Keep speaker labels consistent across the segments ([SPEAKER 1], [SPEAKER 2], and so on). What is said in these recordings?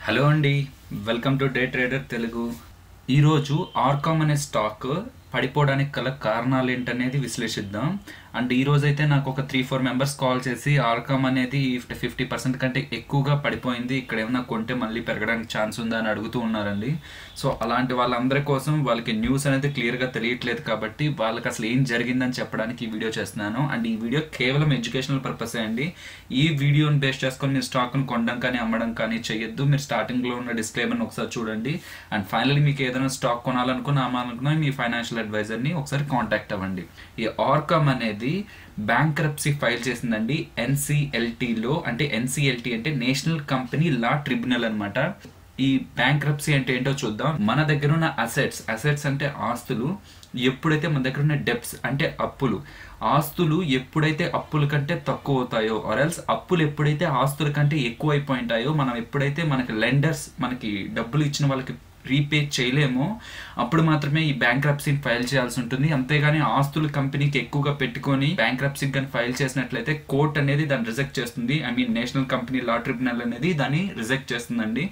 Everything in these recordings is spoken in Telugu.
[SPEAKER 1] హలో అండి welcome to day trader Telugu ఈరోజు ఆర్కామ్ అనే స్టాక్ పడిపోవడానికి గల కారణాలు ఏంటనేది విశ్లేషిద్దాం అండ్ ఈ రోజు అయితే నాకు ఒక త్రీ ఫోర్ మెంబర్స్ కాల్ చేసి ఆర్కామ్ అనేది ఫిఫ్టీ పర్సెంట్ కంటే ఎక్కువగా పడిపోయింది ఇక్కడ ఏమైనా కొంటే మళ్ళీ పెరగడానికి ఛాన్స్ ఉందా అని అడుగుతూ ఉన్నారండి సో అలాంటి వాళ్ళందరి కోసం వాళ్ళకి న్యూస్ అనేది క్లియర్గా తెలియట్లేదు కాబట్టి వాళ్ళకి అసలు ఏం జరిగిందని చెప్పడానికి ఈ వీడియో చేస్తున్నాను అండ్ ఈ వీడియో కేవలం ఎడ్యుకేషనల్ పర్పసే అండి ఈ వీడియోని బేస్ చేసుకొని మీరు స్టాక్ని కొనడం కానీ అమ్మడం కానీ చేయొద్దు మీరు స్టార్టింగ్లో ఉన్న డిస్క్లైమర్ని ఒకసారి చూడండి అండ్ ఫైనల్లీ మీకు ఏదైనా స్టాక్ కొనాలనుకున్నా అమ్మాలనుకున్నా మీ ఫైనాన్షియల్ అడ్వైజర్ని ఒకసారి కాంటాక్ట్ అవ్వండి ఈ ఆర్కామ్ అనేది బ్యాంక్రప్సీ ఫైల్ చేసిందండి ఎన్సిఎల్టీలో అంటే ఎన్సిఎల్టీ అంటే నేషనల్ కంపెనీ లా ట్రిబ్యునల్ అన్నమాట ఈ బ్యాంక్రప్సీ అంటే ఏంటో చూద్దాం మన దగ్గర ఉన్న అసెట్స్ అసెట్స్ అంటే ఆస్తులు ఎప్పుడైతే మన దగ్గర ఉన్న డెప్స్ అంటే అప్పులు ఆస్తులు ఎప్పుడైతే అప్పుల కంటే తక్కువ అవుతాయో ఆర్ఎల్స్ అప్పులు ఎప్పుడైతే ఆస్తుల కంటే ఎక్కువ అయిపోయింటాయో మనం ఎప్పుడైతే మనకి లెండర్స్ మనకి డబ్బులు ఇచ్చిన వాళ్ళకి రీపే చేయలేమో అప్పుడు మాత్రమే ఈ బ్యాంక్రప్సీని ఫైల్ చేయాల్సి ఉంటుంది అంతేగాని ఆస్తులు కంపెనీకి ఎక్కువగా పెట్టుకొని బ్యాంక్రప్సీకి కానీ ఫైల్ చేసినట్లయితే కోర్ట్ అనేది దాన్ని రిజెక్ట్ చేస్తుంది I mean national company law tribunal అనేది దాన్ని రిజెక్ట్ చేస్తుందండి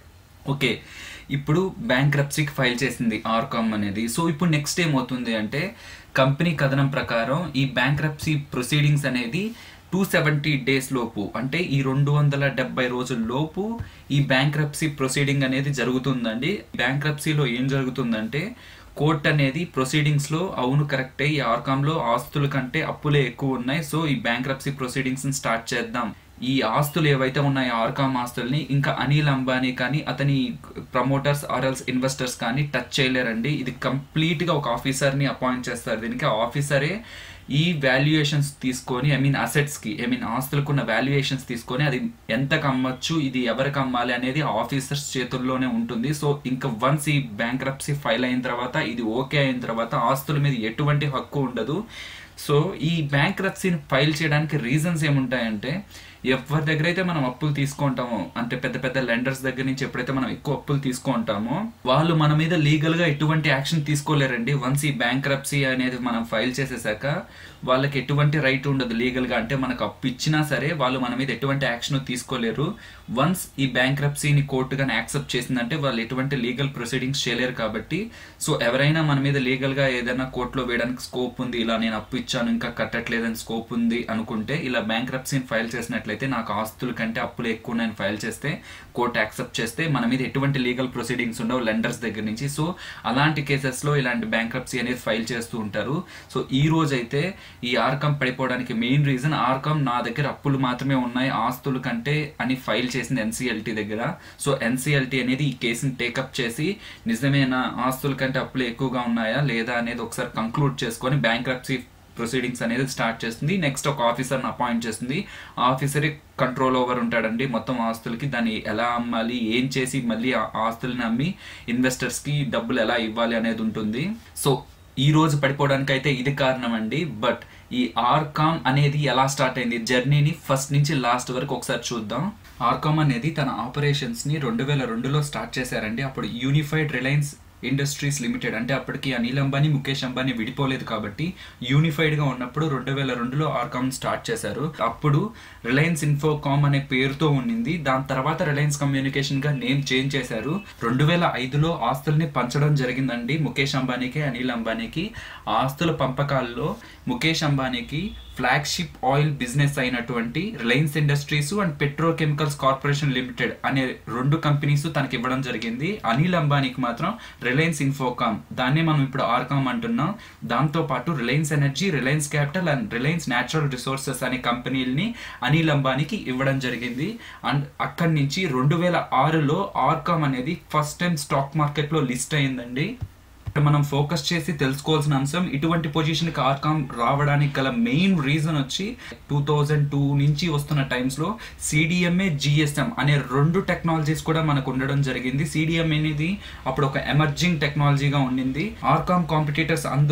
[SPEAKER 1] ఓకే ఇప్పుడు బ్యాంక్రప్సీకి ఫైల్ చేసింది ఆర్కామ్ అనేది సో ఇప్పుడు నెక్స్ట్ ఏమవుతుంది అంటే కంపెనీ కథనం ప్రకారం ఈ బ్యాంక్రప్సీ ప్రొసీడింగ్స్ అనేది టూ సెవెంటీ డేస్ లోపు అంటే ఈ రెండు వందల డెబ్బై రోజుల లోపు ఈ బ్యాంక్రప్సీ ప్రొసీడింగ్ అనేది జరుగుతుందండి బ్యాంక్రప్సీలో ఏం జరుగుతుందంటే కోర్ట్ అనేది ప్రొసీడింగ్స్ లో అవును కరెక్టే ఈ ఆర్కామ్ లో ఆస్తుల కంటే అప్పులే ఎక్కువ ఉన్నాయి సో ఈ బ్యాంక్రప్సీ ప్రొసీడింగ్స్ స్టార్ట్ చేద్దాం ఈ ఆస్తులు ఏవైతే ఉన్నాయో ఆర్కామ్ ఆస్తుల్ని ఇంకా అనిల్ అంబానీ కానీ అతని ప్రమోటర్స్ ఆర్ఎల్స్ ఇన్వెస్టర్స్ కానీ టచ్ చేయలేరండి ఇది కంప్లీట్ గా ఒక ఆఫీసర్ ని అపాయింట్ చేస్తారు దీనికి ఆ ఆఫీసరే ఈ వాల్యుయేషన్స్ తీసుకొని ఐ మీన్ అసెట్స్ కి ఐ మీన్ ఆస్తులకు ఉన్న వాల్యుయేషన్స్ తీసుకొని అది ఎంతకు అమ్మచ్చు ఇది ఎవరికి అమ్మాలి అనేది ఆఫీసర్స్ చేతుల్లోనే ఉంటుంది సో ఇంకా వన్స్ ఈ బ్యాంక్రప్సీ ఫైల్ అయిన తర్వాత ఇది ఓకే అయిన తర్వాత ఆస్తుల మీద ఎటువంటి హక్కు ఉండదు సో ఈ బ్యాంక్రప్సీని ఫైల్ చేయడానికి రీజన్స్ ఏముంటాయంటే ఎవరి దగ్గర అయితే మనం అప్పులు తీసుకుంటామో అంటే పెద్ద పెద్ద లెండర్స్ దగ్గర నుంచి ఎప్పుడైతే మనం ఎక్కువ అప్పులు తీసుకుంటామో వాళ్ళు మన మీద లీగల్ గా ఎటువంటి యాక్షన్ తీసుకోలేరండి వన్స్ ఈ బ్యాంక్రప్సీ అనేది మనం ఫైల్ చేసేసాక వాళ్ళకి ఎటువంటి రైట్ ఉండదు లీగల్ గా అంటే మనకు అప్పు ఇచ్చినా సరే వాళ్ళు మన మీద ఎటువంటి యాక్షన్ తీసుకోలేరు వన్స్ ఈ బ్యాంక్రప్సీని కోర్టు కానీ యాక్సెప్ట్ చేసిందంటే వాళ్ళు ఎటువంటి లీగల్ ప్రొసీడింగ్స్ చేయలేరు కాబట్టి సో ఎవరైనా మన మీద లీగల్ గా ఏదైనా కోర్టులో వేయడానికి స్కోప్ ఉంది ఇలా నేను అప్పు ఇచ్చాను ఇంకా కట్టట్లేదని స్కోప్ ఉంది అనుకుంటే ఇలా బ్యాంక్రప్సీని ఫైల్ చేసినట్లయితే నాకు ఆస్తుల కంటే అప్పులు ఎక్కువ నేను ఫైల్ చేస్తే కోర్టు యాక్సెప్ట్ చేస్తే మన మీద ఎటువంటి లీగల్ ప్రొసీడింగ్స్ ఉండవు లెండర్స్ దగ్గర నుంచి సో అలాంటి కేసెస్లో ఇలాంటి బ్యాంక్రప్సీ అనేది ఫైల్ చేస్తూ ఉంటారు సో ఈ రోజు అయితే ఈ ఆర్కమ్ పడిపోవడానికి మెయిన్ రీజన్ ఆర్కమ్ నా దగ్గర అప్పులు మాత్రమే ఉన్నాయి ఆస్తుల కంటే అని ఫైల్ చేసింది ఎన్సీఎల్టీ దగ్గర సో ఎన్సీఎల్టీ అనేది ఈ కేసుని టేకప్ చేసి నిజమేనా ఆస్తుల కంటే అప్పులు ఎక్కువగా ఉన్నాయా లేదా అనేది ఒకసారి కంక్లూడ్ చేసుకొని బ్యాంక్రప్సీ ప్రొసీడింగ్స్ అనేది స్టార్ట్ చేస్తుంది నెక్స్ట్ ఒక ఆఫీసర్ని అపాయింట్ చేస్తుంది ఆ ఆఫీసర్ కంట్రోల్ ఓవర్ ఉంటాడండి మొత్తం ఆస్తులకి దాన్ని ఎలా అమ్మాలి ఏం చేసి మళ్ళీ ఆ ఆస్తుల్ని అమ్మి ఇన్వెస్టర్స్కి డబ్బులు ఎలా ఇవ్వాలి అనేది ఉంటుంది సో ఈ రోజు పడిపోవడానికి అయితే ఇది కారణం అండి బట్ ఈ ఆర్కామ్ అనేది ఎలా స్టార్ట్ అయింది జర్నీని ఫస్ట్ నుంచి లాస్ట్ వరకు ఒకసారి చూద్దాం ఆర్కామ్ అనేది తన ఆపరేషన్స్ ని రెండు వేల రెండులో స్టార్ట్ చేశారండి అప్పుడు యూనిఫైడ్ రిలయన్స్ ఇండస్ట్రీస్ లిమిటెడ్ అంటే అప్పటికి అనిల్ అంబానీ ముఖేష్ అంబానీ విడిపోలేదు కాబట్టి యూనిఫైడ్ గా ఉన్నప్పుడు రెండు వేల రెండులో ఆర్కామ్ స్టార్ట్ చేశారు అప్పుడు రిలయన్స్ ఇన్ఫోకామ్ అనే పేరుతో ఉండింది దాని తర్వాత రిలయన్స్ కమ్యూనికేషన్ గా నేమ్ చేంజ్ చేశారు రెండు వేల ఐదులో ఆస్తుల్ని పంచడం జరిగిందండి ముఖేష్ అంబానీకి అనిల్ అంబానీకి ఆస్తుల పంపకాల్లో ముఖేష్ అంబానీకి ఫ్లాగ్షిప్ ఆయిల్ బిజినెస్ అయినటువంటి Reliance industries and petrochemicals corporation limited అనే రెండు కంపెనీస్ తనకి ఇవ్వడం జరిగింది అనిల్ అంబానీకి మాత్రం రిలయన్స్ ఇన్ఫోకామ్ దాన్నే మనం ఇప్పుడు ఆర్కామ్ అంటున్నాం దాంతో పాటు Reliance energy Reliance capital and Reliance natural resources అనే కంపెనీలని అనిల్ అంబానీకి ఇవ్వడం జరిగింది అండ్ అక్కడి నుంచి రెండు వేల ఆరులో ఆర్కామ్ అనేది ఫస్ట్ టైం స్టాక్ మార్కెట్లో లిస్ట్ అయిందండి మనం ఫోకస్ చేసి తెలుసుకోవాల్సిన అంశం ఇటువంటి పొజిషన్కి ఆర్కామ్ రావడానికి గల మెయిన్ రీజన్ వచ్చి టూ థౌజండ్ టూ నుంచి వస్తున్న టైమ్స్లో సిడిఎంఏ జిఎస్ఎం అనే రెండు టెక్నాలజీస్ కూడా మనకు ఉండడం జరిగింది సిడిఎం అనేది అప్పుడు ఒక ఎమర్జింగ్ టెక్నాలజీగా ఉండింది ఆర్కామ్ కాంపిటీటర్స్ అందరూ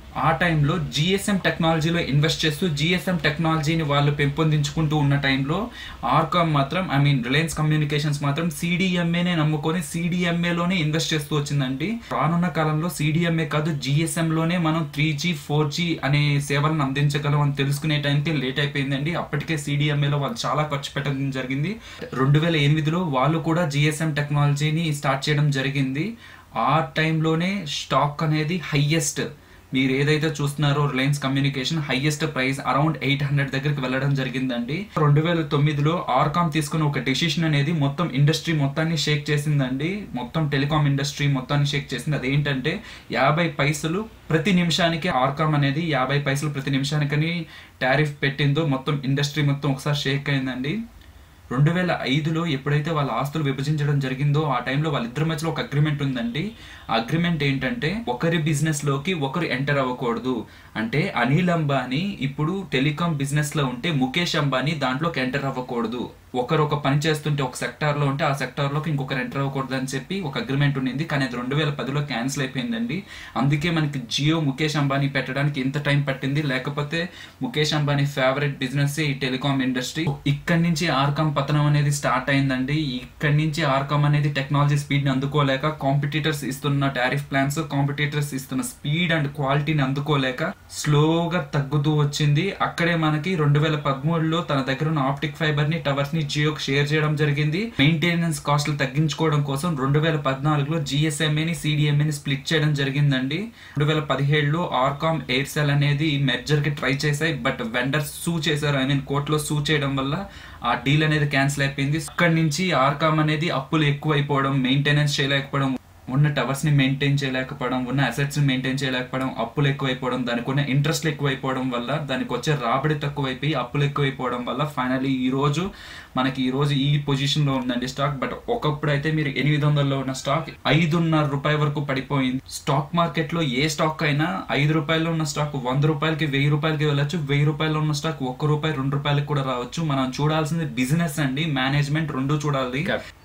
[SPEAKER 1] ఆ టైంలో జిఎస్ఎం టెక్నాలజీలో ఇన్వెస్ట్ చేస్తూ జిఎస్ఎం టెక్నాలజీని వాళ్ళు పెంపొందించుకుంటూ ఉన్న టైంలో ఆర్కామ్ మాత్రం ఐ మీన్ రిలయన్స్ కమ్యూనికేషన్స్ మాత్రం సిడిఎంఏనే నమ్ముకొని సిడిఎంఏలోనే ఇన్వెస్ట్ చేస్తూ వచ్చిందండి రానున్న కాలంలో సిడిఎంఏ కాదు జిఎస్ఎంలోనే మనం త్రీ జీ ఫోర్ జీ అనే సేవలను అందించగలం అని తెలుసుకునే టైంకి లేట్ అయిపోయిందండి అప్పటికే సిడిఎంఏలో వాళ్ళు చాలా ఖర్చు పెట్టడం జరిగింది రెండు వేల ఎనిమిదిలో వాళ్ళు కూడా జిఎస్ఎం టెక్నాలజీని స్టార్ట్ చేయడం జరిగింది ఆ టైంలోనే స్టాక్ అనేది హయ్యెస్ట్ మీరు ఏదైతే చూస్తున్నారో Reliance communication highest price around eight hundred దగ్గరికి వెళ్ళడం జరిగిందండి రెండు వేల తొమ్మిదిలో ఆర్కామ్ తీసుకున్న ఒక డెసిషన్ అనేది మొత్తం ఇండస్ట్రీ మొత్తాన్ని షేక్ చేసిందండి మొత్తం టెలికాం ఇండస్ట్రీ మొత్తాన్ని షేక్ చేసింది అదేంటంటే యాభై పైసలు ప్రతి నిమిషానికి ఆర్కామ్ అనేది యాభై పైసలు ప్రతి నిమిషానికని టారిఫ్ పెట్టిందో మొత్తం ఇండస్ట్రీ మొత్తం ఒకసారి షేక్ అయిందండి రెండు వేల ఐదులో ఎప్పుడైతే వాళ్ళ ఆస్తులు విభజించడం జరిగిందో ఆ టైంలో వాళ్ళిద్దరి మధ్యలో ఒక అగ్రిమెంట్ ఉందండి ఆ అగ్రిమెంట్ ఏంటంటే ఒకరి బిజినెస్ లోకి ఒకరు ఎంటర్ అవ్వకూడదు అంటే అనిల్ అంబానీ ఇప్పుడు టెలికాం బిజినెస్ లో ఉంటే ముఖేష్ అంబానీ దాంట్లోకి ఎంటర్ అవ్వకూడదు ఒకరు ఒక పని చేస్తుంటే ఒక సెక్టార్ లో ఉంటే ఆ సెక్టార్ లోకి ఇంకొకరు ఎంటర్ అవ్వకూడదు అని చెప్పి ఒక అగ్రిమెంట్ ఉండింది కానీ అది రెండు వేల పదిలో క్యాన్సిల్ అయిపోయిందండి అందుకే మనకి జియో ముఖేష్ అంబానీ పెట్టడానికి ఇంత టైం పట్టింది లేకపోతే ముఖేష్ అంబానీ ఫేవరెట్ బిజినెస్ ఈ టెలికాం ఇండస్ట్రీ ఇక్కడి నుంచి ఆర్కామ్ పతనం అనేది స్టార్ట్ అయిందండి ఇక్కడి నుంచి ఆర్కామ్ అనేది టెక్నాలజీ స్పీడ్ ని అందుకోలేక కాంపిటీటర్స్ ఇస్తున్న టారిఫ్ ప్లాన్స్ కాంపిటీటర్స్ ఇస్తున్న స్పీడ్ అండ్ క్వాలిటీని అందుకోలేక స్లోగా తగ్గుతూ వచ్చింది అక్కడే మనకి రెండు వేల పదమూడులో తన దగ్గర ఉన్న ఆప్టిక్ ఫైబర్ ని టవర్స్ ని జియోకి షేర్ చేయడం జరిగింది మెయింటెనెన్స్ కాస్ట్లు తగ్గించుకోవడం కోసం రెండు వేల పద్నాలుగులో జిఎస్ఎంఏ ని సిడిఎంఏ ని స్ప్లిట్ చేయడం జరిగిందండి రెండు వేల పదిహేడులో ఆర్కామ్ ఎయిర్సెల్ అనేది మెర్జర్ కి ట్రై చేశాయి బట్ వెండర్స్ సూ చేశారు ఐ మీన్ కోర్టులో సూ చేయడం వల్ల ఆ డీల్ అనేది క్యాన్సిల్ అయిపోయింది అక్కడి నుంచి ఆర్కామ్ అనేది అప్పులు ఎక్కువైపోవడం మెయింటెనెన్స్ చేయలేకపోవడం ఉన్న టవర్స్ ని మెయింటైన్ చేయలేకపోవడం ఉన్న అసెట్స్ ని మెయింటైన్ చేయలేకపోవడం అప్పులు ఎక్కువైపోవడం దానికి ఉన్న ఇంట్రెస్ట్ ఎక్కువైపోవడం వల్ల దానికి వచ్చే రాబడి తక్కువైపోయి అప్పులు ఎక్కువైపోవడం వల్ల ఫైనల్లీ ఈ రోజు మనకి ఈ రోజు ఈ పొజిషన్ లో ఉందండి స్టాక్ బట్ ఒకప్పుడు అయితే మీరు ఎనిమిది వందల్లో ఉన్న స్టాక్ ఐదున్నర రూపాయల వరకు పడిపోయింది స్టాక్ మార్కెట్ లో ఏ స్టాక్ అయినా ఐదు రూపాయల్లో ఉన్న స్టాక్ వంద రూపాయలకి వెయ్యి రూపాయలకి వెళ్ళొచ్చు వెయ్యి రూపాయల్లో ఉన్న స్టాక్ ఒక్క రూపాయి రెండు రూపాయలకి కూడా రావచ్చు మనం చూడాల్సింది బిజినెస్ అండి మేనేజ్మెంట్ రెండు చూడాలి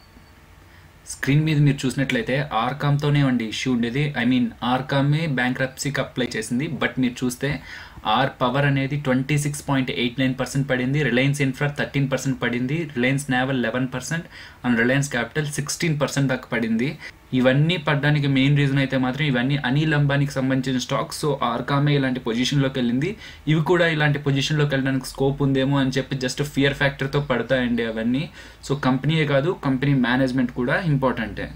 [SPEAKER 1] స్క్రీన్ మీద మీరు చూసినట్లయితే ఆర్కామ్తోనే అండి ఇష్యూ ఉండేది ఐ మీన్ ఆర్కామే బ్యాంక్రప్సీకి అప్లై చేసింది బట్ మీరు చూస్తే ఆర్ పవర్ అనేది twenty six point eight nine percent పడింది రిలయన్స్ ఇన్ఫ్రా థర్టీన్ పర్సెంట్ పడింది Reliance naval eleven percent and Reliance capital sixteen percent దాకా పడింది ఇవన్నీ పడడానికి మెయిన్ రీజన్ అయితే మాత్రం ఇవన్నీ అనిల్ అంబానీకి సంబంధించిన స్టాక్స్ సో ఆర్కామే ఇలాంటి పొజిషన్లోకి వెళ్ళింది ఇవి కూడా ఇలాంటి పొజిషన్లోకి వెళ్ళడానికి స్కోప్ ఉందేమో అని చెప్పి జస్ట్ ఫియర్ ఫ్యాక్టర్తో పడతాయండి అవన్నీ సో కంపెనీయే కాదు కంపెనీ మేనేజ్మెంట్ కూడా ఇంపార్టెంటే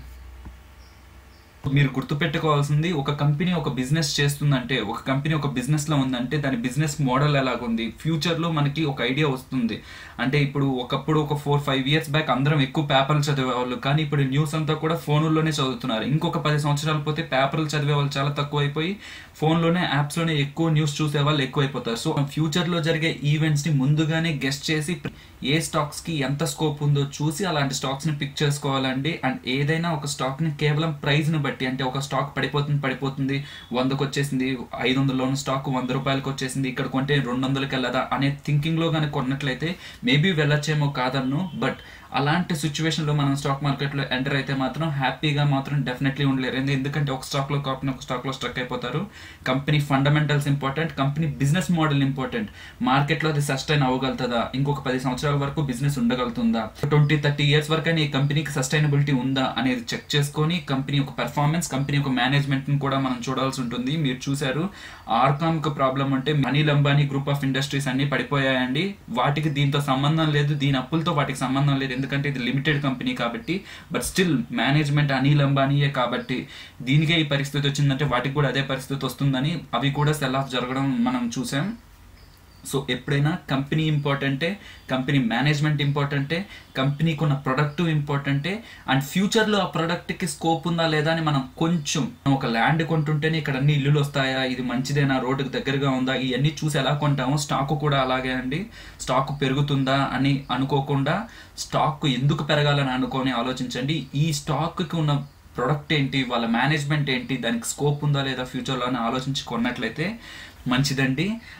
[SPEAKER 1] మీరు గుర్తుపెట్టుకోవాల్సింది ఒక కంపెనీ ఒక బిజినెస్ చేస్తుందంటే ఒక కంపెనీ ఒక బిజినెస్ లో ఉందంటే దాని బిజినెస్ మోడల్ ఎలాగుంది ఫ్యూచర్ లో మనకి ఒక ఐడియా వస్తుంది అంటే ఇప్పుడు ఒకప్పుడు ఒక ఫోర్ ఫైవ్ ఇయర్స్ బ్యాక్ అందరం ఎక్కువ పేపర్లు చదివేవాళ్ళు కానీ ఇప్పుడు న్యూస్ అంతా కూడా ఫోన్లోనే చదువుతున్నారు ఇంకొక పది సంవత్సరాలు పోతే పేపర్లు చదివే వాళ్ళు చాలా తక్కువ అయిపోయి ఫోన్లోనే యాప్స్లోనే ఎక్కువ న్యూస్ చూసే వాళ్ళు ఎక్కువైపోతారు సో ఫ్యూచర్లో జరిగే ఈవెంట్స్ని ముందుగానే గెస్ట్ చేసి ఏ స్టాక్స్కి ఎంత స్కోప్ ఉందో చూసి అలాంటి స్టాక్స్ని పిక్ చేసుకోవాలండి అండ్ ఏదైనా ఒక స్టాక్ని కేవలం ప్రైస్ని బట్టి అంటే ఒక స్టాక్ పడిపోతుంది పడిపోతుంది వందకు వచ్చేసింది ఐదు వందలలో ఉన్న స్టాక్ వంద రూపాయలకు వచ్చేసింది ఇక్కడ కొంటే రెండు వందలకి వెళ్ళదా అనే థింకింగ్లో కానీ కొన్నట్లయితే మేబీ వెళ్ళొచ్చేమో కాదన్ను బట్ అలాంటి సిచ్యువేషన్లో మనం స్టాక్ మార్కెట్లో ఎంటర్ అయితే మాత్రం హ్యాపీగా మాత్రం డెఫినెట్లీ ఉండలేరు ఎందు- ఎందుకంటే ఒక స్టాక్లో కాకుండా ఒక స్టాక్లో స్ట్రక్ అయిపోతారు company fundamentals important company business model important మార్కెట్లో అది సస్టైన్ అవ్వగలుగుతుందా ఇంకొక పది సంవత్సరాల వరకు బిజినెస్ ఉండగలుగుతుందా ట్వంటీ థర్టీ ఇయర్స్ వరకు ఈ కంపెనీకి సస్టైనబిలిటీ ఉందా అనేది చెక్ చేసుకొని కంపెనీ యొక్క పెర్ఫార్మెన్స్ కంపెనీ యొక్క మేనేజ్మెంట్ ని కూడా మనం చూడాల్సి ఉంటుంది మీరు చూశారు ఆర్కామ్ కు ప్రాబ్లం అంటే Anil Ambani group of industries అన్ని పడిపోయాయండి వాటికి దీంతో సంబంధం లేదు దీని అప్పులతో వాటికి సంబంధం లేదు ఎందుకంటే ఇది లిమిటెడ్ కంపెనీ కాబట్టి బట్ స్టిల్ మేనేజ్మెంట్ అనిల్ అంబానీయే కాబట్టి దీనికే ఈ పరిస్థితి వచ్చిందంటే వాటికి కూడా అదే పరిస్థితి వస్తుందని అవి కూడా సెల్ ఆఫ్ జరగడం మనం చూసాం సో ఎప్పుడైనా కంపెనీ ఇంపార్టెంటే కంపెనీ మేనేజ్మెంట్ ఇంపార్టెంటే కంపెనీకి ఉన్న ప్రొడక్ట్ ఇంపార్టెంటే అండ్ ఫ్యూచర్లో ఆ ప్రొడక్ట్కి స్కోప్ ఉందా లేదా అని మనం కొంచెం మనం ఒక ల్యాండ్ కొంటుంటేనే ఇక్కడ అన్ని ఇల్లులు వస్తాయా ఇది మంచిదేనా రోడ్డుకి దగ్గరగా ఉందా ఇవన్నీ చూసి ఎలా కొంటామో స్టాక్ కూడా అలాగే అండి స్టాక్ పెరుగుతుందా అని అనుకోకుండా స్టాక్ ఎందుకు పెరగాలని అనుకొని ఆలోచించండి ఈ స్టాక్కి ఉన్న ప్రొడక్ట్ ఏంటి వాళ్ళ మేనేజ్మెంట్ ఏంటి దానికి స్కోప్ ఉందా లేదా ఫ్యూచర్లో అని ఆలోచించి కొన్నట్లయితే మంచిదండి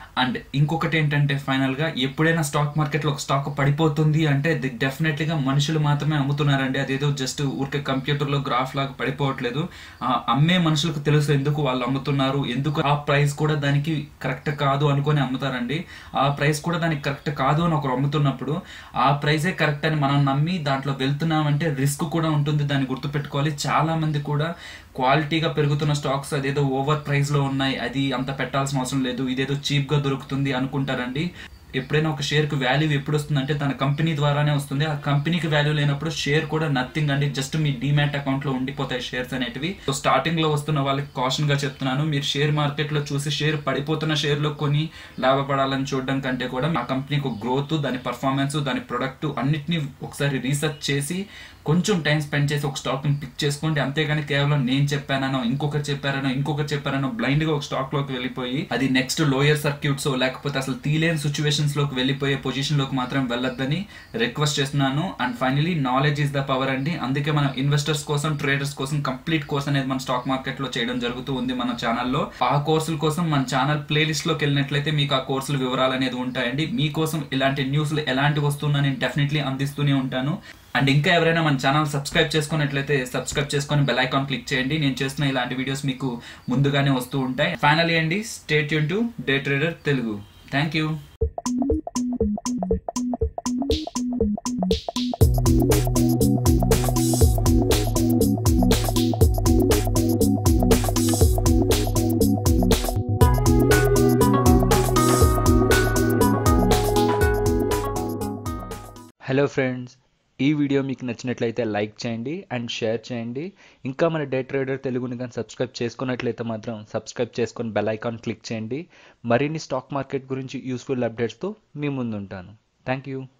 [SPEAKER 1] అండ్ ఇంకొకటి ఏంటంటే ఫైనల్గా ఎప్పుడైనా స్టాక్ మార్కెట్లో ఒక స్టాక్ పడిపోతుంది అంటే అది డెఫినెట్లీగా మనుషులు మాత్రమే అమ్ముతున్నారండి అదేదో జస్ట్ ఊరికే కంప్యూటర్లో గ్రాఫ్ లాగా పడిపోవట్లేదు ఆ అమ్మే మనుషులకు తెలుసు ఎందుకు వాళ్ళు అమ్ముతున్నారు ఎందుకు ఆ ప్రైస్ కూడా దానికి కరెక్ట్ కాదు అనుకొని అమ్ముతారండి ఆ ప్రైస్ కూడా దానికి కరెక్ట్ కాదు అని ఒకరు అమ్ముతున్నప్పుడు ఆ ప్రైజే కరెక్ట్ అని మనం నమ్మి దాంట్లో వెళ్తున్నామంటే రిస్క్ కూడా ఉంటుంది దాన్ని గుర్తుపెట్టుకోవాలి చాలా మంది కూడా క్వాలిటీగా పెరుగుతున్న స్టాక్స్ అదేదో ఓవర్ ప్రైస్లో ఉన్నాయి అది అంత పెట్టాల్సిన అవసరం లేదు ఇదేదో చీప్గా దొరుకుతుంది అనుకుంటారండి ఎప్పుడైనా ఒక షేర్కి వాల్యూ ఎప్పుడు వస్తుందంటే తన కంపెనీ ద్వారానే వస్తుంది ఆ కంపెనీకి వాల్యూ లేనప్పుడు షేర్ కూడా నథింగ్ అండి జస్ట్ మీ డిమాట్ అకౌంట్లో ఉండిపోతాయి షేర్స్ అనేటివి సో స్టార్టింగ్లో వస్తున్న వాళ్ళకి కాషన్గా చెప్తున్నాను మీరు షేర్ మార్కెట్లో చూసి షేర్ పడిపోతున్న షేర్లో కొని లాభపడాలని చూడడం కంటే కూడా ఆ కంపెనీకి గ్రోత్ దాని పర్ఫార్మెన్స్ దాని ప్రొడక్ట్ అన్నిటిని ఒకసారి రీసెర్చ్ చేసి కొంచెం టైం స్పెండ్ చేసి ఒక స్టాక్ని పిక్ చేసుకోండి అంతేగాని కేవలం నేను చెప్పానో ఇంకొకరు చెప్పారనో ఇంకొకరు చెప్పారనో బ్లైండ్ గా ఒక స్టాక్ లోకి వెళ్ళిపోయి అది నెక్స్ట్ లోయర్ సర్క్యూట్స్ లేకపోతే అసలు తీలేని సిచ్యువేషన్స్ లోకి వెళ్ళిపోయే పొజిషన్ లోకి మాత్రం వెళ్ళొద్దని రిక్వెస్ట్ చేస్తున్నాను and finally knowledge is the power అండి అందుకే మనం ఇన్వెస్టర్స్ కోసం ట్రేడర్స్ కోసం కంప్లీట్ కోర్స్ అనేది మన స్టాక్ మార్కెట్ లో చేయడం జరుగుతూ ఉంది మన ఛానల్లో ఆ కోర్సుల కోసం మన ఛానల్ ప్లేలిస్ట్ లోకి వెళ్ళినట్లయితే మీకు ఆ కోర్సుల వివరాలు అనేది ఉంటాయండి మీకోసం ఇలాంటి న్యూస్లు ఎలాంటి వస్తున్నా నేను డెఫినెట్లీ అందిస్తూనే ఉంటాను అండ్ ఇంకా ఎవరైనా మన ఛానల్ సబ్స్క్రైబ్ చేసుకున్నట్లయితే సబ్స్క్రైబ్ చేసుకొని బెల్ ఐకాన్ క్లిక్ చేయండి నేను చేస్తున్న ఇలాంటి వీడియోస్ మీకు ముందుగానే వస్తూ ఉంటాయి ఫైనలీ అండి స్టేట్ యూన్ to day trader Telugu thank you
[SPEAKER 2] hello friends ఈ వీడియో మీకు నచ్చినట్లయితే లైక్ చేయండి అండ్ షేర్ చేయండి ఇంకా మన డే ట్రేడర్ తెలుగుని కానీ సబ్స్క్రైబ్ చేసుకున్నట్లయితే మాత్రం సబ్స్క్రైబ్ చేసుకొని బెల్ ఐకాన్ క్లిక్ చేయండి మరిన్ని స్టాక్ మార్కెట్ గురించి యూస్ఫుల్ అప్డేట్స్తో మీ ముందుంటాను థ్యాంక్ యూ